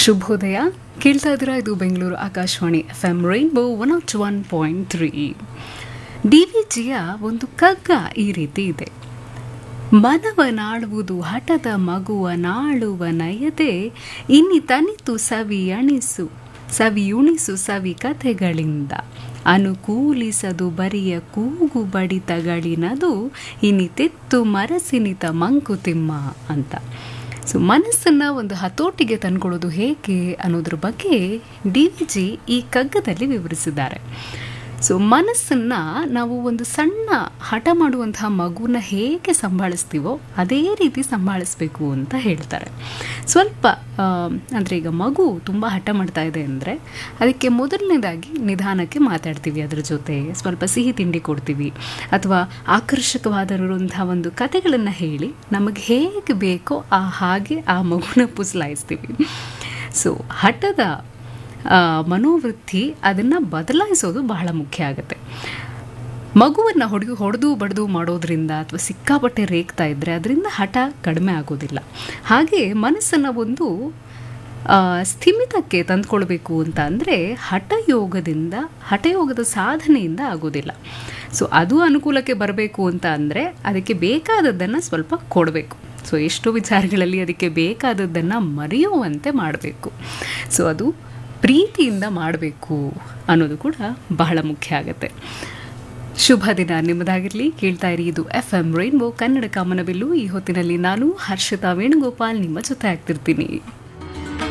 ಶುಭೋದಯ ಕೇಳ್ತಾ ಇದ್ದೀರಾ ಇದು Bengaluru Akashvani F M rainbow one ought one point three D V ಜಿಯ ಒಂದು ಕಗ್ಗ ಈ ರೀತಿ ಇದೆ ಮನವನಾಳುವುದು ಹಠದ ಮಗುವ ನಾಳುವ ನಯದೆ ಇನ್ನಿ ತನಿತು ಸವಿ ಅಣಿಸು ಸವಿಯುಣಿಸು ಸವಿ ಕಥೆಗಳಿಂದ ಅನುಕೂಲಿಸದು ಬರಿಯ ಕೂಗು ಬಡಿತಗಳಿನದು ಇನ್ನಿತೆತ್ತು ಮರಸಿನಿತ ಮಂಕುತಿಮ್ಮ ಅಂತ ಸೊ ಮನಸ್ಸನ್ನು ಒಂದು ಹತೋಟಿಗೆ ತಂದ್ಕೊಳ್ಳೋದು ಹೇಗೆ ಅನ್ನೋದ್ರ ಬಗ್ಗೆ ಡಿ ವಿ ಜಿ ಈ ಕಗ್ಗದಲ್ಲಿ ವಿವರಿಸಿದ್ದಾರೆ ಸೊ ಮನಸ್ಸನ್ನು ನಾವು ಒಂದು ಸಣ್ಣ ಹಠ ಮಾಡುವಂತಹ ಮಗುನ ಹೇಗೆ ಸಂಭಾಳಿಸ್ತೀವೋ ಅದೇ ರೀತಿ ಸಂಭಾಳಿಸ್ಬೇಕು ಅಂತ ಹೇಳ್ತಾರೆ ಸ್ವಲ್ಪ ಅಂದರೆ ಈಗ ಮಗು ತುಂಬ ಹಠ ಮಾಡ್ತಾ ಇದೆ ಅಂದರೆ ಅದಕ್ಕೆ ಮೊದಲನೇದಾಗಿ ನಿಧಾನಕ್ಕೆ ಮಾತಾಡ್ತೀವಿ ಅದರ ಜೊತೆ ಸ್ವಲ್ಪ ಸಿಹಿ ತಿಂಡಿ ಕೊಡ್ತೀವಿ ಅಥವಾ ಆಕರ್ಷಕವಾದಿರುವಂಥ ಒಂದು ಕತೆಗಳನ್ನು ಹೇಳಿ ನಮಗೆ ಹೇಗೆ ಬೇಕೋ ಆ ಹಾಗೆ ಆ ಮಗುನ ಪುಸಲಾಯಿಸ್ತೀವಿ ಸೊ ಹಠದ ಮನೋವೃತ್ತಿ ಅದನ್ನು ಬದಲಾಯಿಸೋದು ಬಹಳ ಮುಖ್ಯ ಆಗುತ್ತೆ ಮಗುವನ್ನು ಹೊಡೆದು ಹೊಡೆದು ಬಡ್ದು ಮಾಡೋದ್ರಿಂದ ಅಥವಾ ಸಿಕ್ಕಾಪಟ್ಟೆ ರೇಗ್ತಾ ಇದ್ದರೆ ಅದರಿಂದ ಹಠ ಕಡಿಮೆ ಆಗೋದಿಲ್ಲ ಹಾಗೆ ಮನಸ್ಸನ್ನು ಒಂದು ಸ್ಥಿಮಿತಕ್ಕೆ ತಂದ್ಕೊಳ್ಬೇಕು ಅಂತ ಅಂದರೆ ಹಠಯೋಗದಿಂದ ಹಠಯೋಗದ ಸಾಧನೆಯಿಂದ ಆಗೋದಿಲ್ಲ ಸೊ ಅದು ಅನುಕೂಲಕ್ಕೆ ಬರಬೇಕು ಅಂತ ಅಂದರೆ ಅದಕ್ಕೆ ಬೇಕಾದದ್ದನ್ನು ಸ್ವಲ್ಪ ಕೊಡಬೇಕು ಸೊ ಎಷ್ಟೋ ವಿಚಾರಗಳಲ್ಲಿ ಅದಕ್ಕೆ ಬೇಕಾದದ್ದನ್ನು ಮರೆಯುವಂತೆ ಮಾಡಬೇಕು ಸೊ ಅದು ಪ್ರೀತಿಯಿಂದ ಮಾಡಬೇಕು ಅನ್ನೋದು ಕೂಡ ಬಹಳ ಮುಖ್ಯ ಆಗುತ್ತೆ ಶುಭ ದಿನ ನಿಮ್ಮದಾಗಿರಲಿ ಕೇಳ್ತಾ ಇರಿ ಇದು ಎಫ್ ಎಂ ರೈನ್ಬೋ ಕನ್ನಡ ಕಾಮನಬಿಲ್ಲು ಈ ಹೊತ್ತಿನಲ್ಲಿ ನಾನು ಹರ್ಷಿತಾ ವೇಣುಗೋಪಾಲ್ ನಿಮ್ಮ ಜೊತೆ ಆಗ್ತಿರ್ತೀನಿ